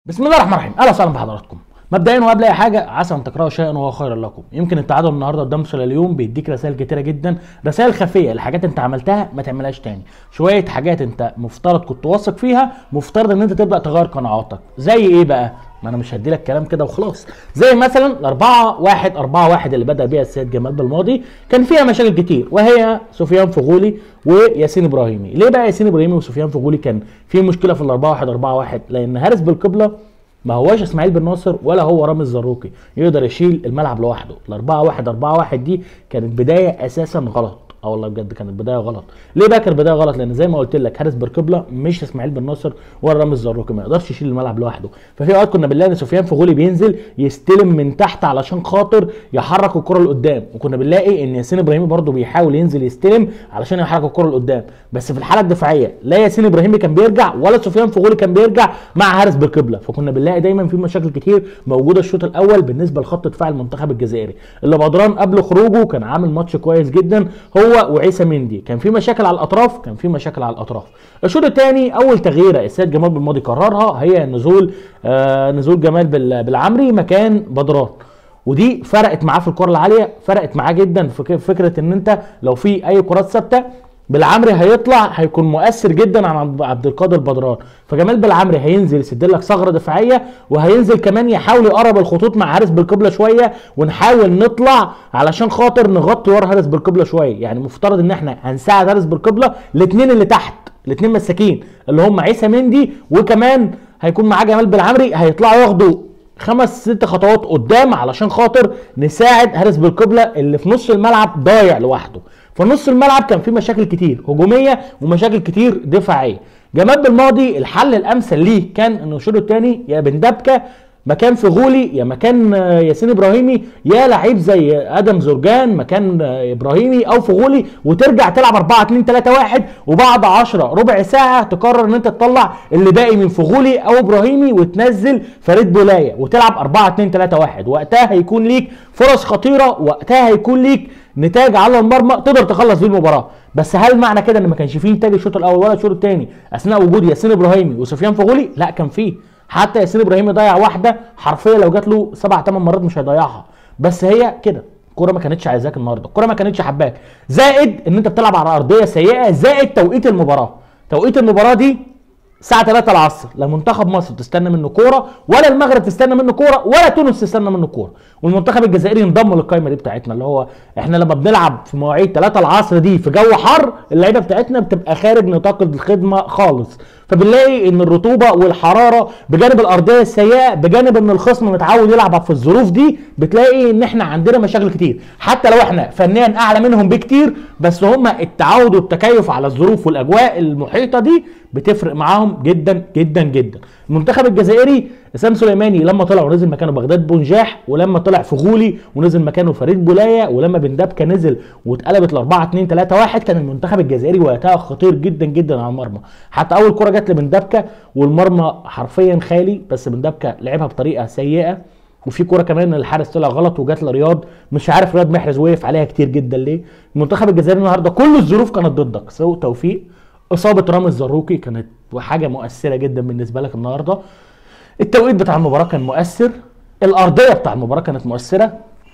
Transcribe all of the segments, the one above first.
بسم الله الرحمن الرحيم اهلا وسهلا بحضراتكم مبدئيا وقبل اي حاجه عسى ان تكرهوا شيئا وهو خير لكم يمكن التعادل النهارده قدام اليوم بيديك رسائل كتيره جدا رسائل خفيه لحاجات انت عملتها ما تعملهاش تاني شويه حاجات انت مفترض كنت واثق فيها مفترض ان انت تبدا تغير قناعاتك زي ايه بقى ما انا مش هدي لك كلام كده وخلاص زي مثلا الأربعة واحد أربعة واحد اللي بدأ بيها السيد جمال بالماضي كان فيها مشاكل كتير وهي سفيان فغولي وياسين إبراهيمي ليه بقى ياسين إبراهيمي وسفيان فغولي كان في مشكلة في الأربعة واحد أربعة واحد لأن هارس بالقبلة ما هواش اسماعيل بن ناصر ولا هو رامي الزروقي يقدر يشيل الملعب لوحده الأربعة واحد أربعة واحد دي كانت بداية أساسا غلط اه والله بجد كانت بدايه غلط ليه بقى كانت بدايه غلط لان زي ما قلت لك حارس بركبله مش اسماعيل بن ناصر ولا رامي الزروقي ما يقدرش يشيل الملعب لوحده ففي اوقات كنا بنلاقي ان سفيان فغولي بينزل يستلم من تحت علشان خاطر يحرك الكره لقدام وكنا بنلاقي ان ياسين ابراهيمي برده بيحاول ينزل يستلم علشان يحرك الكره لقدام بس في الحاله الدفاعيه لا ياسين ابراهيمي كان بيرجع ولا سفيان فغولي كان بيرجع مع حارس بركبله فكنا بنلاقي دايما في مشاكل كتير موجوده الشوط الاول بالنسبه لخط دفاع المنتخب الجزائري اللي بدران قبل خروجه كان عامل ماتش كويس جدا هو وعيسى مندي دي كان في مشاكل على الاطراف كان في مشاكل على الاطراف الشوط الثاني اول تغييره السيد جمال بالماضي قررها هي نزول آه نزول جمال بالعمري مكان بدران ودي فرقت معاه في الكره العاليه فرقت معاه جدا في فكره ان انت لو في اي كرات ثابته بالعمري هيطلع هيكون مؤثر جدا عن عبد القادر بدران فجمال بالعمري هينزل يسد لك ثغره دفاعيه وهينزل كمان يحاول يقرب الخطوط مع حارس بالقبله شويه ونحاول نطلع علشان خاطر نغطي ورا حارس بالقبله شويه يعني مفترض ان احنا هنساعد حارس بالقبله الاثنين اللي تحت الاثنين مساكين اللي هم عيسى مندي وكمان هيكون معاه جمال بالعمري هيطلعوا ياخدوا خمس ست خطوات قدام علشان خاطر نساعد حارس بالقبله اللي في نص الملعب ضايع لوحده فنص الملعب كان فيه مشاكل كتير هجوميه ومشاكل كتير دفاعيه جمال بالماضي الحل الامثل ليه كان انه الشوط الثاني يا بندبكه مكان فغولي يا مكان ياسين ابراهيمي يا لعيب زي ادم زرجان مكان ابراهيمي او فغولي وترجع تلعب 4 2 3 1 وبعد 10 ربع ساعه تقرر ان انت تطلع اللي باقي من فغولي او ابراهيمي وتنزل فريد بولايه وتلعب 4 2 3 1 وقتها هيكون ليك فرص خطيره وقتها هيكون ليك نتاج على المرمى تقدر تخلص بيه المباراه بس هل معنى كده ان ما كانش فيه نتاج الشوط الاول ولا الشوط الثاني اثناء وجود ياسين ابراهيمي وسفيان فغولي لا كان فيه حتى ياسين ابراهيمي ضيع واحده حرفيا لو جات له سبع ثمان مرات مش هيضيعها بس هي كده الكوره ما كانتش عايزاك النهارده الكوره ما كانتش حباك زائد ان انت بتلعب على ارضيه سيئه زائد توقيت المباراه توقيت المباراه دي الساعه 3 العصر لا منتخب مصر تستنى منه كوره ولا المغرب تستنى منه كوره ولا تونس تستنى منه كوره والمنتخب الجزائري انضم للقائمه دي بتاعتنا اللي هو احنا لما بنلعب في مواعيد 3 العصر دي في جو حر اللعيبه بتاعتنا بتبقى خارج نطاق الخدمه خالص فبنلاقي ان الرطوبه والحراره بجانب الارضيه السيئه بجانب ان الخصم متعود يلعب في الظروف دي بتلاقي ان احنا عندنا مشاكل كتير حتى لو احنا فنيا اعلى منهم بكتير بس هم التعود والتكيف على الظروف والاجواء المحيطه دي بتفرق معاهم جدا جدا جدا المنتخب الجزائري اسام سليماني لما طلع ونزل مكانه بغداد بونجاح ولما طلع فغولي ونزل مكانه فريد بولايه ولما بندبكه نزل واتقلبت ل 4 2 3 1 كان المنتخب الجزائري وقتها خطير جدا جدا على المرمى حتى اول كره جت لبندبكه والمرمى حرفيا خالي بس بندبكه لعبها بطريقه سيئه وفي كوره كمان الحارس طلع غلط وجات لرياض مش عارف رياض محرز وقف عليها كتير جدا ليه المنتخب الجزائري النهارده كل الظروف كانت ضدك سوء توفيق اصابه رامي الزروقي كانت حاجه مؤثره جدا بالنسبه لك النهارده التوقيت بتاع المباراه كان مؤثر الارضيه بتاع المباراه كانت مؤثره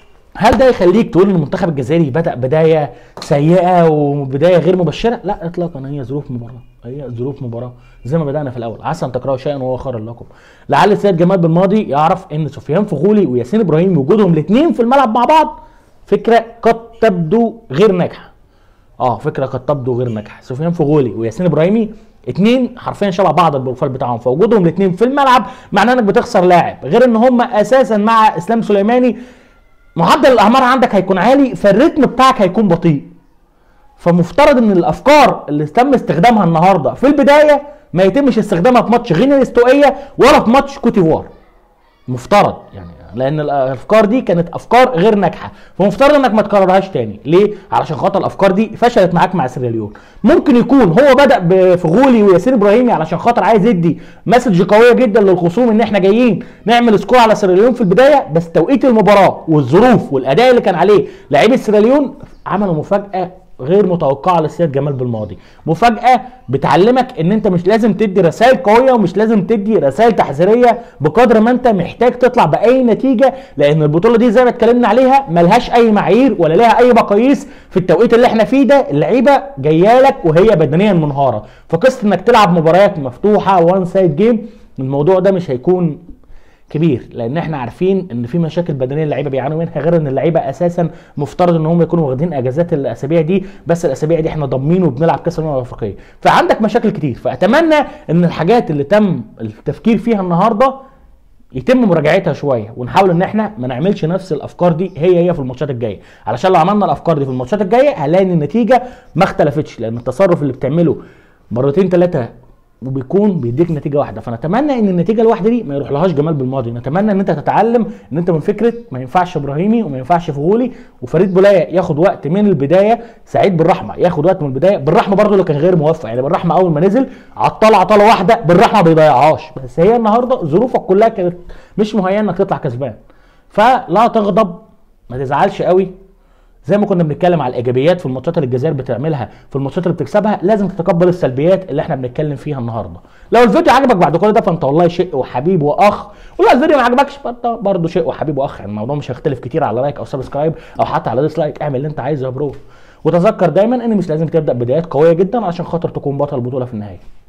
هل ده يخليك تقول ان المنتخب الجزائري بدا بدايه سيئه وبدايه غير مبشره لا اطلاقا هي ظروف مباراه هي ظروف مباراه زي ما بدانا في الاول عسى ان تكرهوا شيئا وهو خير لكم لعل السيد جمال بالماضي يعرف ان سفيان فغولي وياسين ابراهيم وجودهم الاثنين في الملعب مع بعض فكره قد تبدو غير ناجحه اه فكره قد تبدو غير ناجحه سفيان فغولي وياسين ابراهيمي اتنين حرفيا شبه بعض البروفايل بتاعهم فوجودهم الاثنين في الملعب معناه انك بتخسر لاعب غير ان هم اساسا مع اسلام سليماني معدل الاعمار عندك هيكون عالي فالريتم بتاعك هيكون بطيء فمفترض ان الافكار اللي تم استخدامها النهارده في البدايه ما يتمش استخدامها في ماتش غينيا الاستوائيه ولا في ماتش كوتيفوار مفترض يعني لان الافكار دي كانت افكار غير ناجحه فمفترض انك ما تكررهاش تاني ليه علشان خاطر الافكار دي فشلت معاك مع سيراليون ممكن يكون هو بدا بفغولي وياسين ابراهيمي علشان خاطر عايز يدي مسج قويه جدا للخصوم ان احنا جايين نعمل سكور على سيراليون في البدايه بس توقيت المباراه والظروف والاداء اللي كان عليه لعيبه سيراليون عملوا مفاجاه غير متوقعه للسيد جمال بالماضي مفاجاه بتعلمك ان انت مش لازم تدي رسائل قويه ومش لازم تدي رسائل تحذيريه بقدر ما انت محتاج تطلع باي نتيجه لان البطوله دي زي ما اتكلمنا عليها ملهاش اي معايير ولا لها اي مقاييس في التوقيت اللي احنا فيه ده اللعيبه جايه لك وهي بدنيا منهاره فقصه انك تلعب مباريات مفتوحه وان سايد جيم الموضوع ده مش هيكون كبير لان احنا عارفين ان في مشاكل بدنيه اللعيبه بيعانوا منها غير ان اللعيبه اساسا مفترض ان هم يكونوا واخدين اجازات الاسابيع دي بس الاسابيع دي احنا ضامنين وبنلعب كاس الامم الافريقيه فعندك مشاكل كتير فاتمنى ان الحاجات اللي تم التفكير فيها النهارده يتم مراجعتها شويه ونحاول ان احنا ما نعملش نفس الافكار دي هي هي في الماتشات الجايه علشان لو عملنا الافكار دي في الماتشات الجايه هنلاقي ان النتيجه ما اختلفتش لان التصرف اللي بتعمله مرتين ثلاثه وبيكون بيديك نتيجه واحده فنتمنى ان النتيجه الواحده دي ما يروحلهاش جمال بالماضي نتمنى ان انت تتعلم ان انت من فكره ما ينفعش ابراهيمي وما ينفعش فغولي وفريد بولايه ياخد وقت من البدايه سعيد بالرحمه ياخد وقت من البدايه بالرحمه برضه اللي كان غير موفق يعني بالرحمه اول ما نزل عطل عطله واحده بالرحمه ما بيضيعهاش بس هي النهارده ظروفك كلها كانت مش مهيئه انك تطلع كسبان فلا تغضب ما تزعلش قوي زي ما كنا بنتكلم على الايجابيات في الماتشات اللي الجزائر بتعملها في الماتشات اللي بتكسبها لازم تتقبل السلبيات اللي احنا بنتكلم فيها النهارده لو الفيديو عجبك بعد كل ده فانت والله شيء وحبيب واخ ولو الفيديو ما عجبكش فانت برضه شيء وحبيب واخ يعني الموضوع مش هيختلف كتير على لايك او سبسكرايب او حتى على ديسلايك اعمل اللي انت عايزه يا برو وتذكر دايما ان مش لازم تبدا بدايات قويه جدا عشان خاطر تكون بطل البطوله في النهايه